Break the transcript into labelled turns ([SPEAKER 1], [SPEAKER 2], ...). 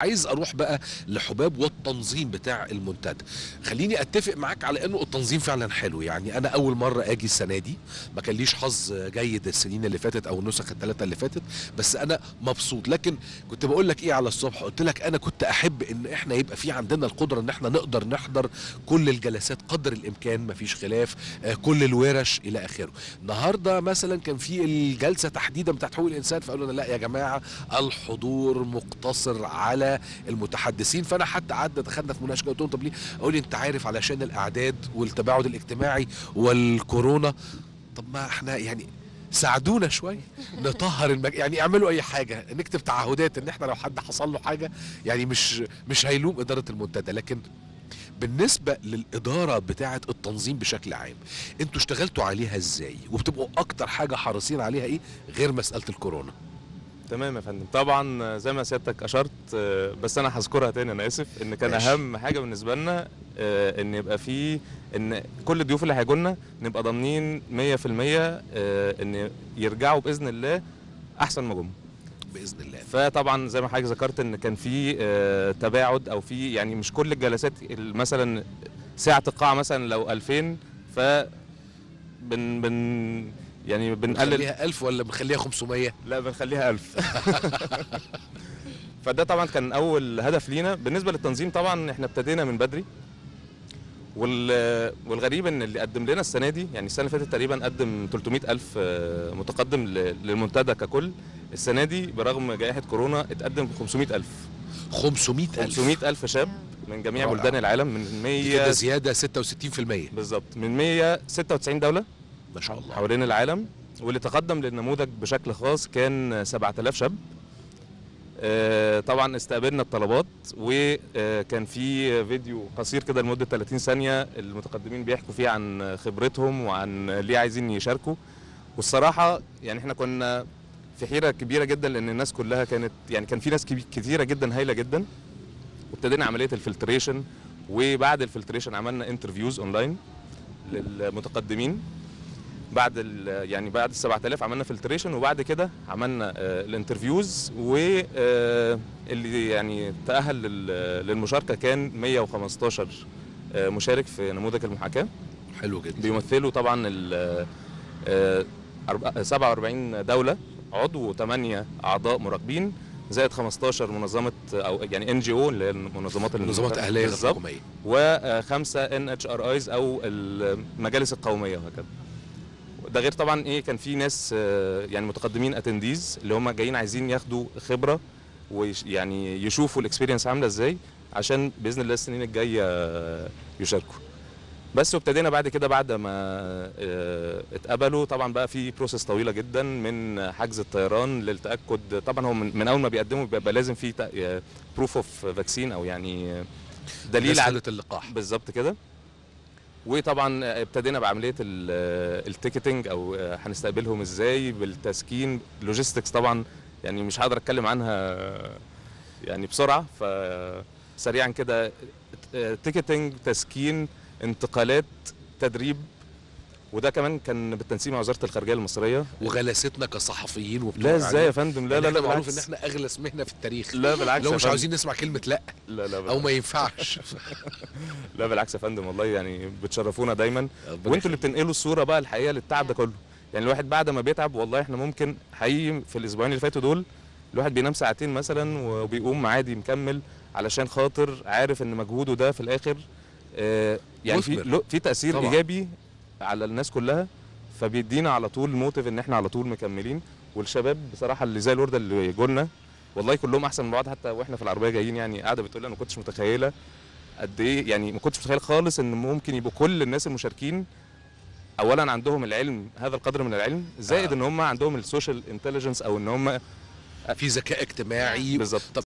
[SPEAKER 1] عايز اروح بقى لحباب والتنظيم بتاع المنتدى خليني اتفق معاك على انه التنظيم فعلا حلو يعني انا اول مره اجي السنه دي ما كان ليش حظ جيد السنين اللي فاتت او النسخ الثلاثه اللي فاتت بس انا مبسوط لكن كنت بقول لك ايه على الصبح قلت لك انا كنت احب ان احنا يبقى في عندنا القدره ان احنا نقدر نحضر كل الجلسات قدر الامكان مفيش خلاف آه، كل الورش الى اخره النهارده مثلا كان في الجلسه تحديدا بتاعت حقوق الانسان فقالوا لنا لا يا جماعه الحضور مقتصر على المتحدثين فانا حتى قعدنا دخلنا في مناقشه قلت لهم طب ليه اقول لي انت عارف علشان الاعداد والتباعد الاجتماعي والكورونا طب ما احنا يعني ساعدونا شويه نطهر المج... يعني اعملوا اي حاجه نكتب تعهدات ان احنا لو حد حصل له حاجه يعني مش مش هيلوم اداره المنتدى لكن بالنسبه للاداره بتاعه التنظيم بشكل عام انتوا اشتغلتوا عليها ازاي وبتبقوا اكتر حاجه حريصين عليها ايه غير مساله الكورونا
[SPEAKER 2] تمام يا فندم طبعا زي ما سيادتك اشرت آه، بس انا هذكرها تاني انا اسف ان كان
[SPEAKER 1] ماشي.
[SPEAKER 2] اهم حاجه بالنسبه لنا آه، ان يبقى في ان كل الضيوف اللي هيجوا لنا نبقى ضامنين 100% آه، ان يرجعوا باذن الله احسن ما جم
[SPEAKER 1] باذن الله
[SPEAKER 2] فطبعا زي ما حضرتك ذكرت ان كان في آه، تباعد او في يعني مش كل الجلسات ال- مثلا سعه القاعه مثلا لو 2000 ف بن بن يعني بنقلل
[SPEAKER 1] بنخليها 1000 ولا بنخليها 500
[SPEAKER 2] لا بنخليها ألف فده طبعا كان أول هدف لينا بالنسبة للتنظيم طبعا احنا ابتدينا من بدري وال- والغريب ان اللي قدم لنا السنه دي يعني السنه اللي فاتت تقريبا قدم 300 الف آه، متقدم ل- للمنتدى ككل السنه دي برغم جائحه كورونا اتقدم 500 الف
[SPEAKER 1] 500 ألف
[SPEAKER 2] 500 الف شاب من جميع
[SPEAKER 1] رائع.
[SPEAKER 2] بلدان العالم من
[SPEAKER 1] دي كده
[SPEAKER 2] 100
[SPEAKER 1] زياده 66%
[SPEAKER 2] بالظبط من 196 دوله
[SPEAKER 1] ما شاء الله
[SPEAKER 2] حوالين العالم واللي تقدم للنموذج بشكل خاص كان 7000 شاب آه، طبعا استقبلنا الطلبات وكان في فيديو قصير كده لمده 30 ثانيه المتقدمين بيحكوا فيه عن خبرتهم وعن ليه عايزين يشاركوا والصراحه يعني احنا كنا في حيره كبيره جدا لان الناس كلها كانت يعني كان في ناس كبي- كتيره جدا هايله جدا وابتدينا عمليه الفلتريشن وبعد الفلتريشن عملنا انترفيوز اونلاين للمتقدمين بعد ال- يعني بعد ال 7000 عملنا فلتريشن وبعد كده عملنا آه، الانترفيوز واللي يعني تأهل لل- للمشاركة كان 115 آه، مشارك في نموذج المحاكاة
[SPEAKER 1] حلو جدا
[SPEAKER 2] بيمثلوا طبعا ال- آه، أربع- 47 دولة عضو و8 أعضاء مراقبين زائد 15 منظمة أو يعني ان جي او اللي هي المنظمات
[SPEAKER 1] منظمات اهليه غير
[SPEAKER 2] بالظبط
[SPEAKER 1] حكوميه
[SPEAKER 2] وخمسه ان اتش ار ايز او المجالس القوميه وهكذا ده غير طبعا ايه كان في ناس آه، يعني متقدمين اتنديز اللي هم جايين عايزين ياخدوا خبره ويعني يشوفوا الاكسبيرينس عامله ازاي عشان باذن الله السنين الجايه آه، يشاركوا بس وابتدينا بعد كده بعد ما آه، اتقبلوا طبعا بقى في بروسيس طويله جدا من حجز الطيران للتاكد طبعا هو من من اول ما بيقدموا بيبقى لازم في بروف اوف فاكسين او يعني آه، دليل على
[SPEAKER 1] مسألة اللقاح
[SPEAKER 2] بالظبط كده وطبعا ابتدينا بعمليه ال- التيكتنج او هنستقبلهم ازاي بالتسكين لوجيستكس طبعا يعني مش هقدر اتكلم عنها يعني بسرعه فسريعا كده تيكتنج تسكين انتقالات تدريب وده كمان كان بالتنسيق مع وزاره الخارجيه المصريه
[SPEAKER 1] وغلاستنا كصحفيين وبتوع
[SPEAKER 2] لا ازاي يا
[SPEAKER 1] إعلام.
[SPEAKER 2] فندم لا
[SPEAKER 1] يعني
[SPEAKER 2] لا لا
[SPEAKER 1] إحنا معروف
[SPEAKER 2] بالعكس
[SPEAKER 1] ان احنا اغلس مهنه في التاريخ
[SPEAKER 2] لا بالعكس
[SPEAKER 1] لو
[SPEAKER 2] يا
[SPEAKER 1] مش
[SPEAKER 2] فندم.
[SPEAKER 1] عاوزين نسمع كلمه لا
[SPEAKER 2] لا لا
[SPEAKER 1] او
[SPEAKER 2] بالعكس.
[SPEAKER 1] ما ينفعش
[SPEAKER 2] لا بالعكس يا فندم والله يعني بتشرفونا دايما
[SPEAKER 1] ربنا
[SPEAKER 2] وانتوا اللي بتنقلوا الصوره بقى الحقيقه للتعب ده كله يعني الواحد بعد ما بيتعب والله احنا ممكن حقيقي في الاسبوعين اللي فاتوا دول الواحد بينام ساعتين مثلا وبيقوم عادي مكمل علشان خاطر عارف ان مجهوده ده في الاخر آه يعني في
[SPEAKER 1] مثمر.
[SPEAKER 2] له- في تاثير
[SPEAKER 1] طبعا.
[SPEAKER 2] ايجابي على الناس كلها فبيدينا على طول موتيف ان احنا على طول مكملين والشباب بصراحه اللي زي الورده اللي جولنا والله كلهم احسن من بعض حتى واحنا في العربيه جايين يعني قاعده بتقول لي انا ما كنتش متخيله قد ايه يعني ما كنتش متخيل خالص ان ممكن يبقوا كل الناس المشاركين اولا عندهم العلم هذا القدر من العلم زائد
[SPEAKER 1] آه.
[SPEAKER 2] ان هم عندهم السوشيال انتليجنس او ان هم
[SPEAKER 1] في ذكاء اجتماعي
[SPEAKER 2] بالظبط
[SPEAKER 1] طب